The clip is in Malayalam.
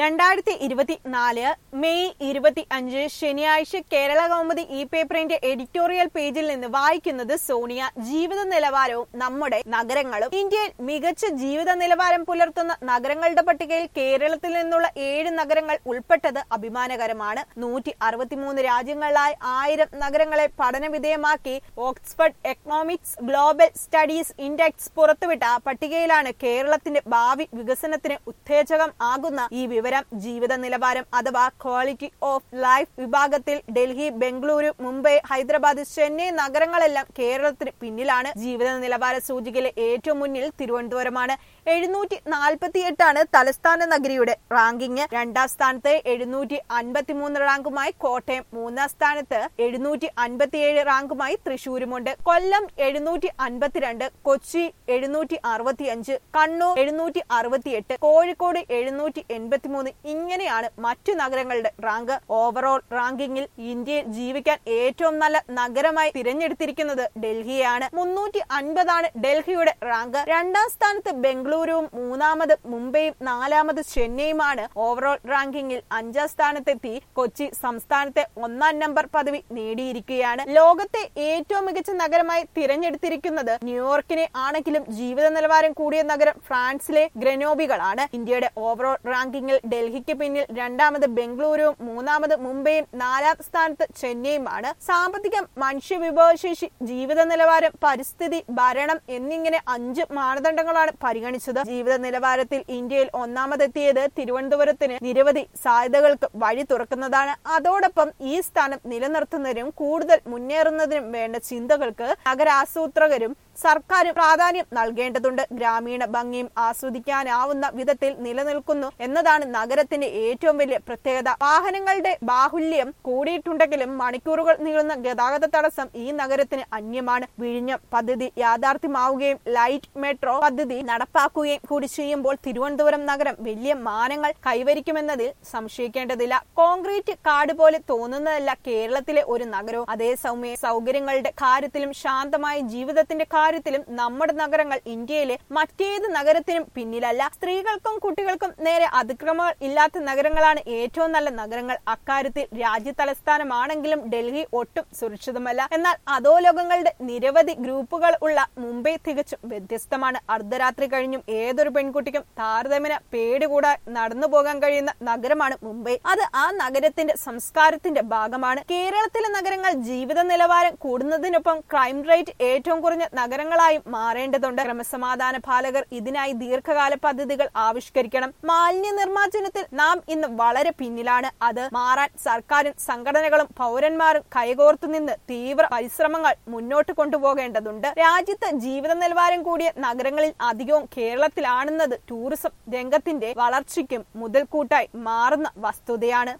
രണ്ടായിരത്തി ഇരുപത്തിനാല് മെയ് ഇരുപത്തി അഞ്ച് ശനിയാഴ്ച കേരള കൗമുദി ഇ പേപ്പറിന്റെ എഡിറ്റോറിയൽ പേജിൽ നിന്ന് വായിക്കുന്നത് സോണിയ ജീവിത നിലവാരവും നമ്മുടെ നഗരങ്ങളും ഇന്ത്യയിൽ മികച്ച ജീവിത നിലവാരം പുലർത്തുന്ന നഗരങ്ങളുടെ പട്ടികയിൽ കേരളത്തിൽ നിന്നുള്ള ഏഴ് നഗരങ്ങൾ ഉൾപ്പെട്ടത് അഭിമാനകരമാണ് നൂറ്റി അറുപത്തിമൂന്ന് രാജ്യങ്ങളിലായി ആയിരം നഗരങ്ങളെ പഠന വിധേയമാക്കി Oxford Economics Global Studies Index പുറത്തുവിട്ട പട്ടികയിലാണ് കേരളത്തിന്റെ ഭാവി വികസനത്തിന് ഉത്തേജകം ആകുന്ന ഈ വിവരം ജീവിത നിലവാരം അഥവാ ക്വാളിറ്റി ഓഫ് ലൈഫ് വിഭാഗത്തിൽ ഡൽഹി ബംഗളൂരു മുംബൈ ഹൈദരാബാദ് ചെന്നൈ നഗരങ്ങളെല്ലാം കേരളത്തിന് പിന്നിലാണ് ജീവിത നിലവാര സൂചികയിലെ ഏറ്റവും മുന്നിൽ തിരുവനന്തപുരമാണ് എഴുന്നൂറ്റി നാൽപ്പത്തി എട്ടാണ് തലസ്ഥാന നഗരിയുടെ റാങ്കിങ് രണ്ടാം സ്ഥാനത്ത് എഴുന്നൂറ്റി അൻപത്തിമൂന്ന് റാങ്കുമായി കോട്ടയം മൂന്നാം സ്ഥാനത്ത് എഴുന്നൂറ്റി അൻപത്തിയേഴ് റാങ്കുമായി തൃശൂരുമുണ്ട് കൊല്ലം എഴുന്നൂറ്റി അൻപത്തിരണ്ട് കൊച്ചി എഴുന്നൂറ്റി അറുപത്തിയഞ്ച് കണ്ണൂർ എഴുന്നൂറ്റി അറുപത്തിയെട്ട് കോഴിക്കോട് എഴുന്നൂറ്റി എൺപത്തിമൂന്ന് ഇങ്ങനെയാണ് മറ്റു നഗരങ്ങളുടെ റാങ്ക് ഓവറോൾ റാങ്കിങ്ങിൽ ഇന്ത്യയിൽ ജീവിക്കാൻ ഏറ്റവും നല്ല നഗരമായി തിരഞ്ഞെടുത്തിരിക്കുന്നത് ഡൽഹിയാണ് മുന്നൂറ്റി അൻപതാണ് ഡൽഹിയുടെ റാങ്ക് രണ്ടാം സ്ഥാനത്ത് ബംഗളൂരുവും മൂന്നാമത് മുംബൈയും നാലാമത് ചെന്നൈയുമാണ് ഓവറോൾ റാങ്കിങ്ങിൽ അഞ്ചാം സ്ഥാനത്തെത്തി കൊച്ചി സംസ്ഥാനത്തെ ഒന്നാം നമ്പർ പദവി നേടിയിരിക്കുകയാണ് ലോകത്തെ ഏറ്റവും മികച്ച നഗരമായി തിരഞ്ഞെടുത്തിരിക്കുന്നത് ന്യൂയോർക്കിനെ ആണെങ്കിലും ജീവിത നിലവാരം കൂടിയ നഗരം ഫ്രാൻസിലെ ഗ്രനോബികളാണ് ഇന്ത്യയുടെ ഓവറോൾ റാങ്കിങ്ങിൽ ഡൽഹിക്ക് പിന്നിൽ രണ്ടാമത് ബംഗളൂരുവും മൂന്നാമത് മുംബൈയും നാലാം സ്ഥാനത്ത് ചെന്നൈയുമാണ് സാമ്പത്തികം മനുഷ്യ വിഭവശേഷി ജീവിത നിലവാരം പരിസ്ഥിതി ഭരണം എന്നിങ്ങനെ അഞ്ച് മാനദണ്ഡങ്ങളാണ് പരിഗണിച്ചത് ജീവിത നിലവാരത്തിൽ ഇന്ത്യയിൽ ഒന്നാമതെത്തിയത് തിരുവനന്തപുരത്തിന് നിരവധി സാധ്യതകൾക്ക് വഴി തുറക്കുന്നതാണ് അതോടൊപ്പം ഈ സ്ഥാനം നിലനിർത്തുന്നതിനും കൂടുതൽ മുന്നേറുന്നതിനും വേണ്ട ചിന്തകൾക്ക് നഗരാസൂത്രകരും സർക്കാരും പ്രാധാന്യം നൽകേണ്ടതുണ്ട് ഗ്രാമീണ ഭംഗിയും ആസ്വദിക്കാനാവുന്ന വിധത്തിൽ നിലനിൽക്കുന്നു എന്നതാണ് നഗരത്തിന്റെ ഏറ്റവും വലിയ പ്രത്യേകത വാഹനങ്ങളുടെ ബാഹുല്യം കൂടിയിട്ടുണ്ടെങ്കിലും മണിക്കൂറുകൾ നീളുന്ന ഗതാഗത തടസ്സം ഈ നഗരത്തിന് അന്യമാണ് വിഴിഞ്ഞം പദ്ധതി യാഥാർത്ഥ്യമാവുകയും ലൈറ്റ് മെട്രോ പദ്ധതി നടപ്പാക്കുകയും കൂടി ചെയ്യുമ്പോൾ തിരുവനന്തപുരം നഗരം വലിയ മാനങ്ങൾ കൈവരിക്കുമെന്നതിൽ സംശയിക്കേണ്ടതില്ല കോൺക്രീറ്റ് കാട് പോലെ തോന്നുന്നതല്ല കേരളത്തിലെ ഒരു നഗരവും അതേസമയം സൗകര്യങ്ങളുടെ കാര്യത്തിലും ശാന്തമായ ജീവിതത്തിന്റെ കാര്യത്തിലും നമ്മുടെ നഗരങ്ങൾ ഇന്ത്യയിലെ മറ്റേത് നഗരത്തിനും പിന്നിലല്ല സ്ത്രീകൾക്കും കുട്ടികൾക്കും നേരെ അതിക്രമങ്ങൾ ഇല്ലാത്ത നഗരങ്ങളാണ് ഏറ്റവും നല്ല നഗരങ്ങൾ അക്കാര്യത്തിൽ രാജ്യ തലസ്ഥാനമാണെങ്കിലും ഡൽഹി ഒട്ടും സുരക്ഷിതമല്ല എന്നാൽ അധോലോകങ്ങളുടെ നിരവധി ഗ്രൂപ്പുകൾ ഉള്ള മുംബൈ തികച്ചും വ്യത്യസ്തമാണ് അർദ്ധരാത്രി കഴിഞ്ഞും ഏതൊരു പെൺകുട്ടിക്കും താരതമ്യേന പേടികൂടാൻ നടന്നു പോകാൻ കഴിയുന്ന നഗരമാണ് മുംബൈ അത് ആ നഗരത്തിന്റെ സംസ്കാരത്തിന്റെ ഭാഗമാണ് കേരളത്തിലെ നഗരങ്ങൾ ജീവിത നിലവാരം കൂടുന്നതിനൊപ്പം ക്രൈം റേറ്റ് ഏറ്റവും കുറഞ്ഞ നഗരങ്ങളായും മാറേണ്ടതുണ്ട് ക്രമസമാധാന പാലകർ ഇതിനായി ദീർഘകാല പദ്ധതികൾ ആവിഷ്കരിക്കണം മാലിന്യ നിർമ്മാർജ്ജനത്തിൽ നാം ഇന്ന് വളരെ പിന്നിലാണ് അത് മാറാൻ സർക്കാരും സംഘടനകളും പൗരന്മാരും കൈകോർത്തു നിന്ന് തീവ്ര പരിശ്രമങ്ങൾ മുന്നോട്ട് കൊണ്ടുപോകേണ്ടതുണ്ട് രാജ്യത്ത് ജീവിത നിലവാരം കൂടിയ നഗരങ്ങളിൽ അധികവും കേരളത്തിലാണെന്നത് ടൂറിസം രംഗത്തിന്റെ വളർച്ചയ്ക്കും മുതൽക്കൂട്ടായി മാറുന്ന വസ്തുതയാണ്